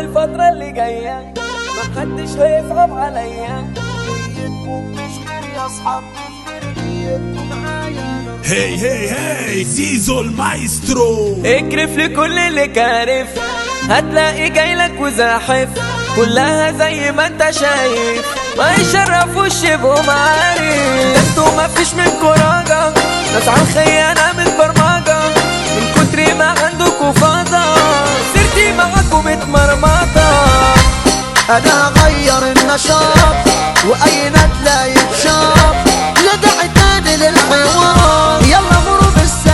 والفترة اللي جاية محدش هيصعب عليا مش غير يا اصحاب نيتكم معايا هي هي هي زيزو المايسترو اكرف لكل اللي كارف هتلاقي جايلك وزاحف كلها زي ما انت شايف ما يشرفوش يبقوا معارف انتوا مفيش منكوا راجع ناس على الخيانة متبرمجة من كتر ما عندكوا فاضة سيرتي معاكوا متمرمطة انا هغير النشاط واي ندلة يتشاف لا داعي تاني للحوار يلا مروا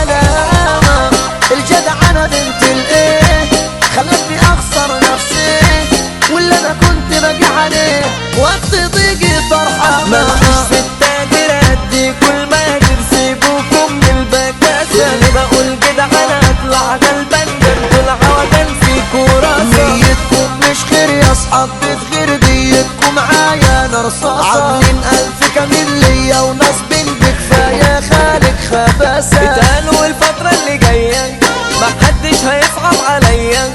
بالسلامة الجدع انا بنت الايه خلتني اخسر نفسي واللي انا كنت باجي عليه وقت ضيقي طرحة مفيش في التاجر قدي كل ما سيبوكم من البكاسة اللي بقول كده انا اطلع غلبان طول عوجل فيكوا راسة نيتكم مش خير يا اصحاب بتغير ديتكم معايا انا رصاصة عاملين الف كمين ليا وناس بنت كفاية خالق خباسة اتقالوا الفترة اللي جاية محدش هيصعب عليا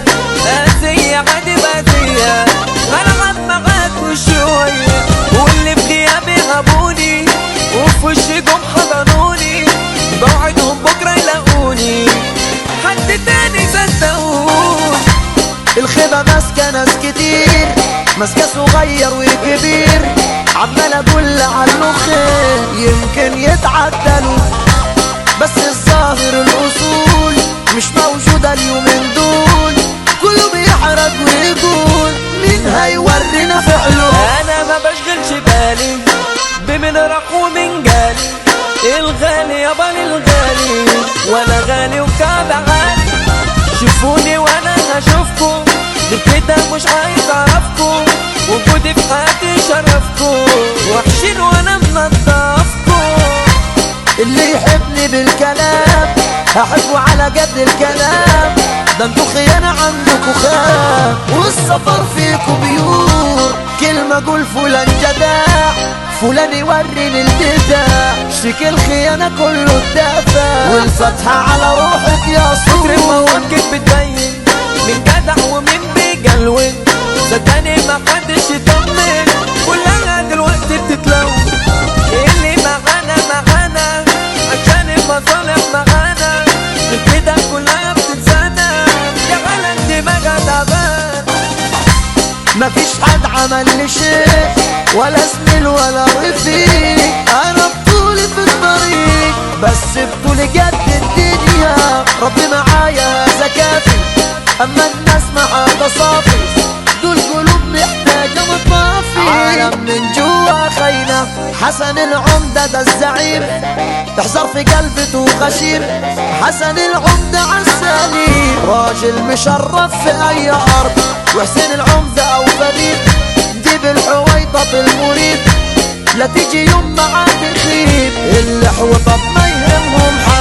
أذية عادي بأذية هلعب معاكوا شوية واللي في غيابي هابوني وفي وشكم حضنوني بوعدهم بكرة يلاقوني حد تاني صدقوني الخيبة ماسكة ناس كتير ماسكة صغير وكبير عمال اقول عنه خير يمكن يتعدلوا بس الظاهر الاصول مش موجودة اليومين دول كله بيحرج ويقول مين هيورينا فعله انا ما بشغلش بالي بمن راح ومن جالي الغالي يابا الغالي وانا غالي وكعب عالي شوفوني وانا هشوفكم غير كده مش عايز اعرفكم وجودي في حياتي شرفكم وحشين وانا منضفكم اللي يحبني بالكلام هحبه على قد الكلام ده انتوا خيانة عندكوا خام والسفر فيكوا بيور كلمة قول فلان جدع فلان يوريني البدع شيك الخيانة كله الدافع والفتحة على روحك يا كتر صور المواقف بتبين من جدع ومين بيجلون صدقني ما حدش يطمن كلها دلوقتي بتتلون اللي معانا معانا عشان المصالح معانا من كده كلها بتنسانا يا غلا دماغها تعبان مفيش حد عمل لي شيء ولا زميل ولا رفيق انا بطولي في الطريق بس بطولي جد الدنيا ربي معايا هذا كافي اما الناس معاها صافي دول قلوب محتاجة مطافي عالم من جوا خاينة حسن العمدة ده الزعيم تحذر في قلبته غشيم حسن العمدة عالسليم راجل مشرف في اي ارض وحسين العمدة او فريد جيب الحويطة المريد لا تيجي يوم معاه تخيب اللي حوطة ما يهمهم